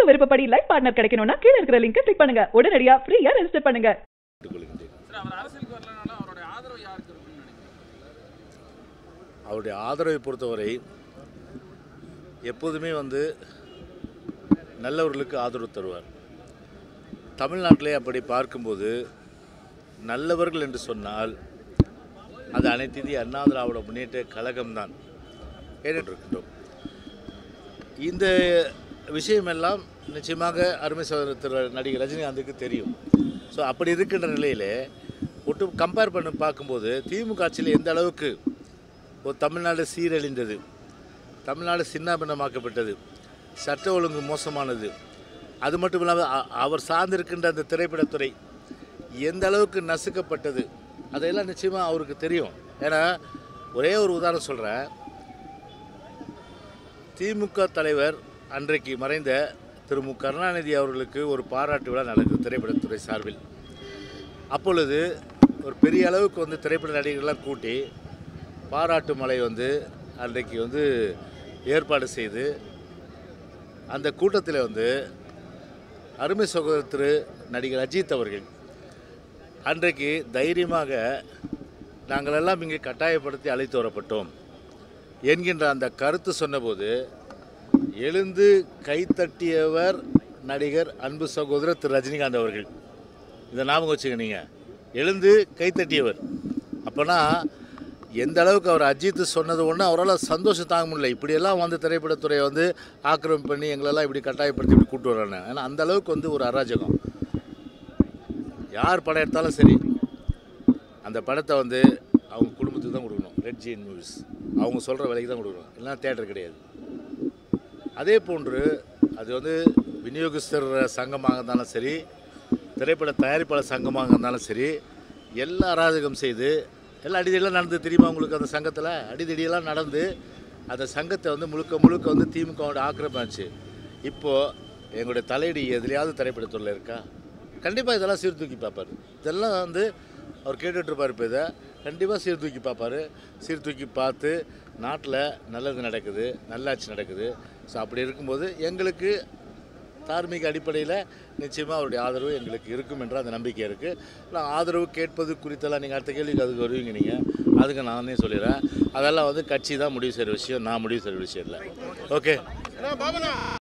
உங்க விருப்பப்படி life partner கிடைக்கணும்னா கீழ இருக்கிற லிங்கை கிளிக் பண்ணுங்க உடனடியா ஃப்ரீயா ரெஜிஸ்டர் பண்ணுங்க கேட்டுக்கொள்கின்றேன் சார் அவர் அரசியலுக்கு வரலனாலும் அவருடைய ஆதரவு யாருக்கு இருக்குன்னு நினைக்கிறீங்க அவருடைய ஆதரவை பொறுத்தவரை எப்போதுமே வந்து நல்லவர்களுக்கு ஆதரவு தருவார் தமிழ்நாட்டிலே அப்படி பார்க்கும்போது நல்லவர்கள் என்று சொன்னால் அது அனைத்து இந்திய அண்ணா திராவிட முன்னேற்ற கழகம்தான் ஏனென்றிருக்கின்றோம் இந்த விஷயமெல்லாம் நிச்சயமாக அருமை சகோதரர் திரு நடிகர் ரஜினிகாந்துக்கு தெரியும் ஸோ அப்படி இருக்கின்ற நிலையிலே ஒட்டு கம்பேர் பண்ணி பார்க்கும்போது திமுக ஆட்சியில் எந்த அளவுக்கு ஒரு தமிழ்நாடு சீரழிந்தது தமிழ்நாடு சின்னாபின்னமாக்கப்பட்டது சட்ட ஒழுங்கு மோசமானது அது மட்டும் இல்லாமல் அ- அவர் சார்ந்திருக்கின்ற அந்த திரைப்படத்துறை எந்த அளவுக்கு நசுக்கப்பட்டது அதையெல்லாம் நிச்சயமாக அவருக்கு தெரியும் ஏன்னா ஒரே ஒரு உதாரணம் சொல்கிறேன் திமுக தலைவர் அன்றைக்கு மறைந்த திரு மு கருணாநிதி அவர்களுக்கு ஒரு பாராட்டு விழா நடக்குது திரைப்படத்துறை சார்பில் அப்பொழுது ஒரு பெரிய அளவுக்கு வந்து திரைப்பட நடிகர்கள்லாம் கூட்டி பாராட்டு மலை வந்து அன்றைக்கு வந்து ஏற்பாடு செய்து அந்த கூட்டத்தில் வந்து அருமை சகோதரர் திரு நடிகர் அஜித் அவர்கள் அன்றைக்கு தைரியமாக நாங்கள் எல்லாம் இங்கே கட்டாயப்படுத்தி அழைத்து வரப்பட்டோம் என்கின்ற அந்த கருத்து சொன்னபோது எழுந்து கைத்தட்டியவர் நடிகர் அன்பு சகோதரர் திரு ரஜினிகாந்த் அவர்கள் இதை ஞாபகம் வச்சுக்க நீங்கள் எழுந்து கைத்தட்டியவர் அப்போனா எந்த அளவுக்கு அவர் அஜித் சொன்னது ஒன்று அவரால் சந்தோஷம் தாங்க முடியல இப்படியெல்லாம் வந்து திரைப்படத்துறையை வந்து ஆக்கிரமிப்பு பண்ணி எங்களெல்லாம் இப்படி கட்டாயப்படுத்தி இப்படி கூட்டு வர்றாங்க ஏன்னா அந்த அளவுக்கு வந்து ஒரு அராஜகம் யார் படம் எடுத்தாலும் சரி அந்த படத்தை வந்து அவங்க குடும்பத்துக்கு தான் கொடுக்கணும் ரெட் ஜிஎன் மூவிஸ் அவங்க சொல்கிற விலைக்கு தான் கொடுக்கணும் இல்லைன்னா தேட்டர் கிடையாது அதே போன்று அது வந்து விநியோகஸ்தர் சங்கமாக இருந்தாலும் சரி திரைப்பட தயாரிப்பாளர் சங்கமாக இருந்தாலும் சரி எல்லா அராஜகம் செய்து எல்லாம் அடிதடியெல்லாம் நடந்து தெரியுமா உங்களுக்கு அந்த சங்கத்தில் அடிதடியெல்லாம் நடந்து அந்த சங்கத்தை வந்து முழுக்க முழுக்க வந்து திமுகவோட ஆக்கிரமிச்சு இப்போது எங்களுடைய தலையீடு எதுலையாவது திரைப்படத்துறையில் இருக்கா கண்டிப்பாக இதெல்லாம் சீர்தூக்கி பார்ப்பார் இதெல்லாம் வந்து அவர் கேட்டுட்ருப்பார் இப்போ இதை கண்டிப்பாக சீர்தூக்கி பார்ப்பார் சீர்தூக்கி பார்த்து நாட்டில் நல்லது நடக்குது நல்லாட்சி நடக்குது ஸோ அப்படி இருக்கும்போது எங்களுக்கு தார்மீக அடிப்படையில் நிச்சயமாக அவருடைய ஆதரவு எங்களுக்கு இருக்கும் என்ற அந்த நம்பிக்கை இருக்குது நான் ஆதரவு கேட்பது குறித்தெல்லாம் நீங்கள் அடுத்த கேள்விக்கு அதுக்கு வருவீங்க நீங்கள் அதுக்கு நானே சொல்லிடுறேன் அதெல்லாம் வந்து கட்சி தான் முடிவு செய்கிற விஷயம் நான் முடிவு செய்கிற விஷயம் இல்லை ஓகே